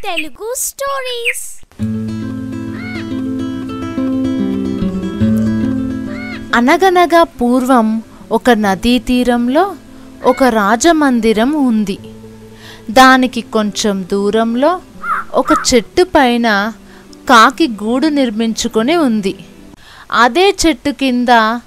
Telugu stories అనగనగా పూర్వం ఒక నదీ తీరంలో ఒక రాజమందిరం ఉంది దానికి కొంచెం దూరంలో ఒక చెట్టు పైన కాకి గూడు నిర్మించుకొని ఉంది అదే చెట్టు కింద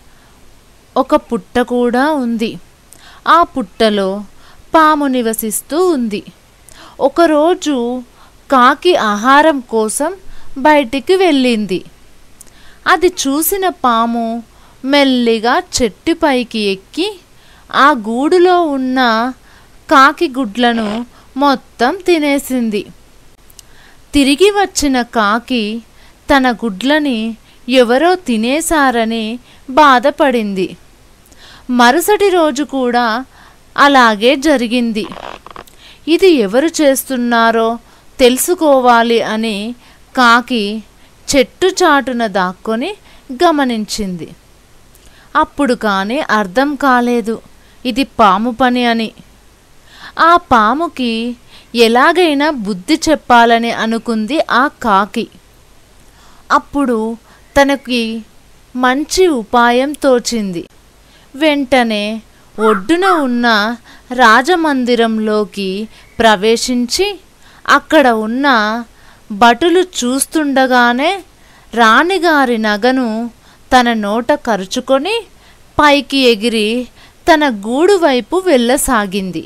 ఒక పుట్ట కూడా ఉంది ఆ పుట్టలో పాము నివసిస్తూ ఉంది ఒకరోజు కాకి ఆహారం కోసం బయటికి వెళ్ళింది అది చూసిన పాము మెల్లిగా చెట్టు పైకి ఎక్కి ఆ గూడులో ఉన్న కాకి గుడ్లను మొత్తం తినేసింది తిరిగి వచ్చిన కాకి తన గుడ్లని ఎవరో తినేశారని బాధపడింది మరుసటి రోజు కూడా అలాగే జరిగింది ఇది ఎవరు చేస్తున్నారో తెలుసుకోవాలి అని కాకి చెట్టు చాటున దాక్కొని గమనించింది అప్పుడు కానీ అర్థం కాలేదు ఇది పాము పని అని ఆ పాముకి ఎలాగైనా బుద్ధి చెప్పాలని అనుకుంది ఆ కాకి అప్పుడు తనకి మంచి ఉపాయం తోచింది వెంటనే ఒడ్డున ఉన్న రాజమందిరంలోకి ప్రవేశించి అక్కడ ఉన్న భటులు చూస్తుండగానే రాణిగారి నగను తన నోట కరుచుకొని పైకి ఎగిరి తన గూడు వైపు వెళ్ళసాగింది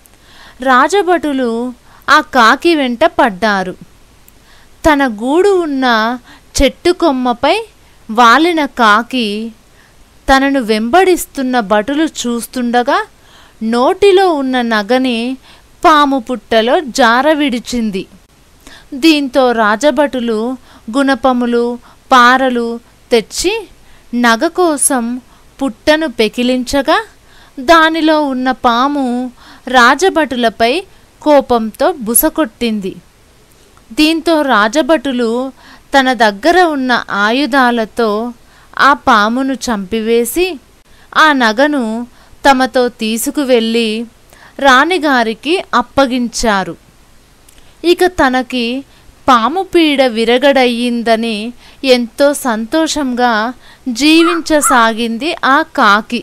రాజభటులు ఆ కాకి వెంట పడ్డారు తన గూడు ఉన్న చెట్టు కొమ్మపై వాలిన కాకి తనను వెంబడిస్తున్న భటులు చూస్తుండగా నోటిలో ఉన్న నగని పాము పుట్టలో జార విడిచింది దీంతో రాజభటులు గుణపములు పారలు తెచ్చి నగ కోసం పుట్టను పెకిలించగా దానిలో ఉన్న పాము రాజభటులపై కోపంతో బుసకొట్టింది దీంతో రాజభటులు తన దగ్గర ఉన్న ఆయుధాలతో ఆ పామును చంపివేసి ఆ నగను తమతో తీసుకువెళ్ళి రాణిగారికి అప్పగించారు ఇక తనకి పాము పీడ విరగడయ్యిందని ఎంతో సంతోషంగా జీవించసాగింది ఆ కాకి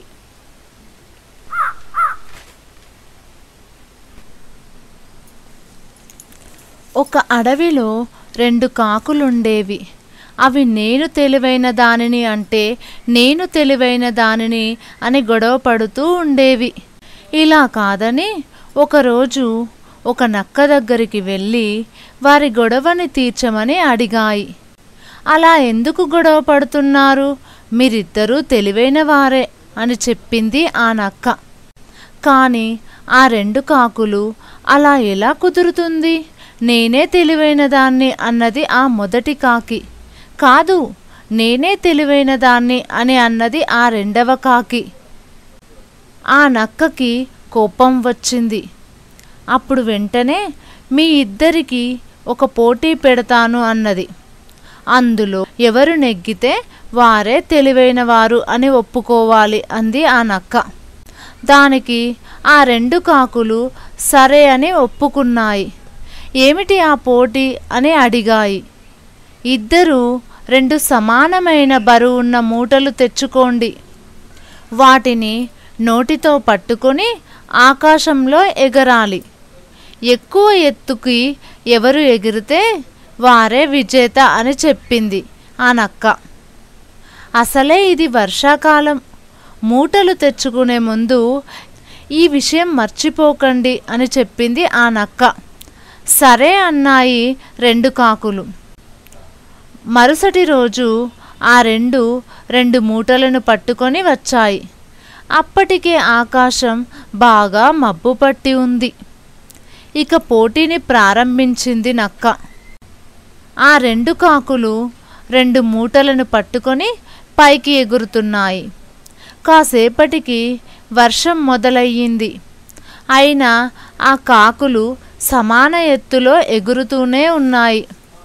ఒక అడవిలో రెండు కాకులుండేవి అవి నేను తెలివైన దానిని అంటే నేను తెలివైన దానిని అని గొడవ పడుతూ ఉండేవి ఇలా కాదని ఒకరోజు ఒక నక్క దగ్గరికి వెళ్ళి వారి గొడవని తీర్చమని అడిగాయి అలా ఎందుకు గొడవ పడుతున్నారు మీరిద్దరూ తెలివైన వారే అని చెప్పింది ఆ నక్క కానీ ఆ రెండు కాకులు అలా ఎలా కుదురుతుంది నేనే తెలివైన దాన్ని అన్నది ఆ మొదటి కాకి కాదు నేనే తెలివైన దాన్ని అని అన్నది ఆ రెండవ కాకి ఆ నక్కకి కోపం వచ్చింది అప్పుడు వెంటనే మీ ఇద్దరికి ఒక పోటీ పెడతాను అన్నది అందులో ఎవరు నెగ్గితే వారే తెలివైన వారు అని ఒప్పుకోవాలి అంది ఆ నక్క దానికి ఆ రెండు కాకులు సరే అని ఒప్పుకున్నాయి ఏమిటి ఆ పోటీ అని అడిగాయి ఇద్దరు రెండు సమానమైన బరువున్న మూటలు తెచ్చుకోండి వాటిని నోటితో పట్టుకొని ఆకాశంలో ఎగరాలి ఎక్కువ ఎత్తుకి ఎవరు ఎగిరితే వారే విజేత అని చెప్పింది ఆ నక్క అసలే ఇది వర్షాకాలం మూటలు తెచ్చుకునే ముందు ఈ విషయం మర్చిపోకండి అని చెప్పింది ఆ నక్క సరే అన్నాయి రెండు కాకులు మరుసటి రోజు ఆ రెండు రెండు మూటలను పట్టుకొని వచ్చాయి అప్పటికే ఆకాశం బాగా మబ్బు పట్టి ఉంది ఇక పోటీని ప్రారంభించింది నక్క ఆ రెండు కాకులు రెండు మూటలను పట్టుకొని పైకి ఎగురుతున్నాయి కాసేపటికి వర్షం మొదలయ్యింది అయినా ఆ కాకులు సమాన ఎత్తులో ఎగురుతూనే ఉన్నాయి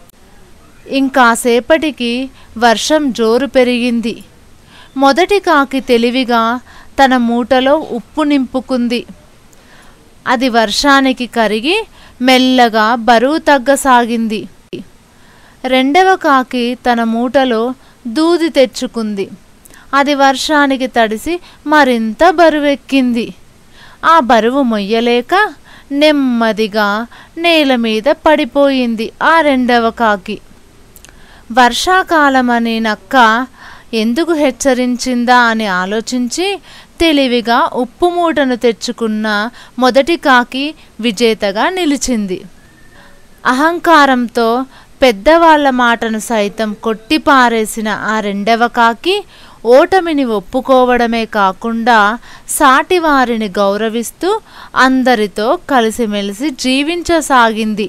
ఇంకాసేపటికి వర్షం జోరు పెరిగింది మొదటి కాకి తెలివిగా తన మూటలో ఉప్పు నింపుకుంది అది వర్షానికి కరిగి మెల్లగా బరువు తగ్గసాగింది రెండవ కాకి తన మూటలో దూది తెచ్చుకుంది అది వర్షానికి తడిసి మరింత బరువెక్కింది ఆ బరువు మొయ్యలేక నెమ్మదిగా నేల మీద పడిపోయింది ఆ రెండవ కాకి వర్షాకాలమని నక్క ఎందుకు హెచ్చరించిందా అని ఆలోచించి తెలివిగా ఉప్పు మూటను తెచ్చుకున్న మొదటి కాకి విజేతగా నిలిచింది అహంకారంతో పెద్దవాళ్ల మాటను సైతం కొట్టిపారేసిన ఆ రెండవ కాకి ఓటమిని ఒప్పుకోవడమే కాకుండా సాటివారిని గౌరవిస్తూ అందరితో కలిసిమెలిసి జీవించసాగింది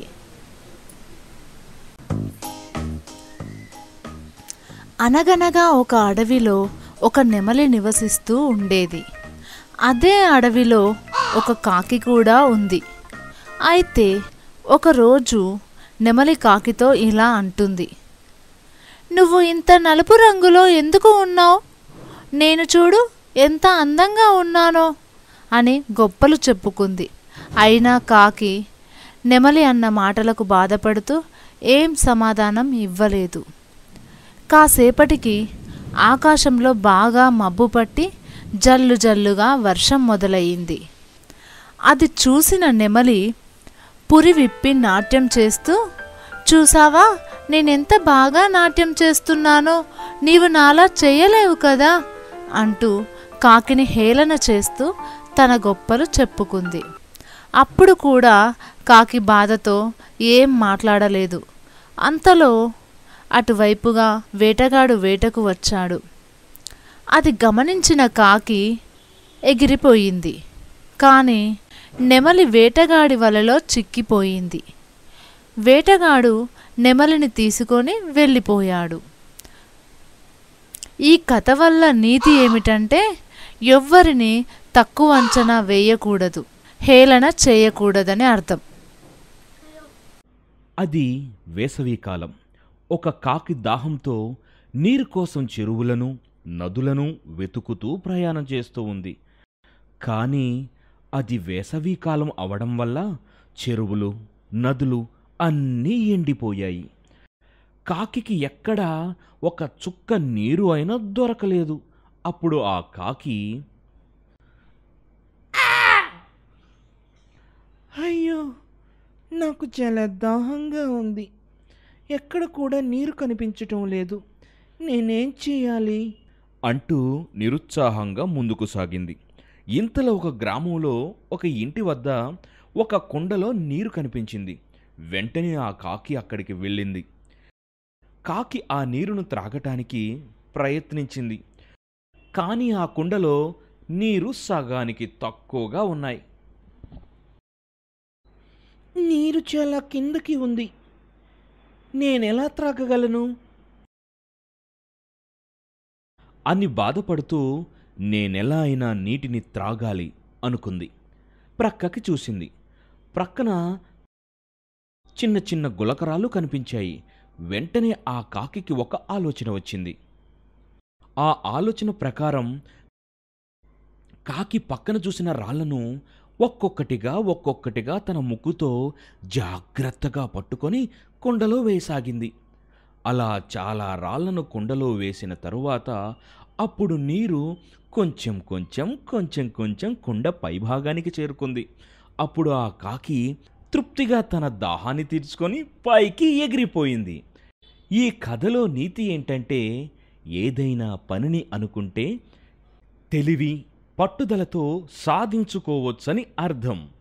అనగనగా ఒక అడవిలో ఒక నెమలి నివసిస్తూ ఉండేది అదే అడవిలో ఒక కాకి కూడా ఉంది అయితే ఒకరోజు నెమలి కాకితో ఇలా అంటుంది నువ్వు ఇంత నలుపు రంగులో ఎందుకు ఉన్నావు నేను చూడు ఎంత అందంగా ఉన్నానో అని గొప్పలు చెప్పుకుంది అయినా కాకి నెమలి అన్న మాటలకు బాధపడుతూ ఏం సమాధానం ఇవ్వలేదు కాసేపటికి ఆకాశంలో బాగా మబ్బు పట్టి జల్లు జల్లుగా వర్షం మొదలయ్యింది అది చూసిన నెమలి పురి విప్పి నాట్యం చేస్తూ చూసావా నేనెంత బాగా నాట్యం చేస్తున్నానో నీవు నాలా చేయలేవు కదా అంటూ కాకిని హేళన చేస్తూ తన గొప్పలు చెప్పుకుంది అప్పుడు కూడా కాకి బాధతో ఏం మాట్లాడలేదు అంతలో అటువైపుగా వేటగాడు వేటకు వచ్చాడు అది గమనించిన కాకి ఎగిరిపోయింది కానీ నెమలి వేటగాడి వలలో చిక్కిపోయింది వేటగాడు నెమలిని తీసుకొని వెళ్ళిపోయాడు ఈ కథ వల్ల నీతి ఏమిటంటే ఎవ్వరిని తక్కువ అంచనా వేయకూడదు హేళన చేయకూడదని అర్థం అది వేసవికాలం ఒక కాకి దాహంతో నీరు కోసం చెరువులను నదులను వెతుకుతూ ప్రయాణం చేస్తూ ఉంది కానీ అది వేసవికాలం అవడం వల్ల చెరువులు నదులు అన్నీ ఎండిపోయాయి కాకికి ఎక్కడా ఒక చుక్క నీరు అయినా దొరకలేదు అప్పుడు ఆ కాకి అయ్యో నాకు చాలా దాహంగా ఉంది ఎక్కడ కూడా నీరు కనిపించటం లేదు నేనేం చేయాలి అంటూ నిరుత్సాహంగా ముందుకు సాగింది ఇంతలో ఒక గ్రామంలో ఒక ఇంటి వద్ద ఒక కుండలో నీరు కనిపించింది వెంటనే ఆ కాకి అక్కడికి వెళ్ళింది కాకి ఆ నీరును త్రాగటానికి ప్రయత్నించింది కానీ ఆ కుండలో నీరు సగానికి తక్కువగా ఉన్నాయి నీరు చాలా కిందకి ఉంది నేనెలా త్రాగగలను అని బాధపడుతూ నేనెలా అయినా నీటిని త్రాగాలి అనుకుంది ప్రక్కకి చూసింది ప్రక్కన చిన్న చిన్న గులకరాలు కనిపించాయి వెంటనే ఆ కాకికి ఒక ఆలోచన వచ్చింది ఆ ఆలోచన ప్రకారం కాకి పక్కన చూసిన రాళ్లను ఒక్కొక్కటిగా ఒక్కొక్కటిగా తన ముక్కుతో జాగ్రత్తగా పట్టుకొని కుండలో వేసాగింది అలా చాలా రాళ్లను కుండలో వేసిన తరువాత అప్పుడు నీరు కొంచెం కొంచెం కొంచెం కొంచెం కుండ పైభాగానికి చేరుకుంది అప్పుడు ఆ కాకి తృప్తిగా తన దాహాన్ని తీర్చుకొని పైకి ఎగిరిపోయింది ఈ కథలో నీతి ఏంటంటే ఏదైనా పనిని అనుకుంటే తెలివి పట్టుదలతో సాధించుకోవచ్చని అర్థం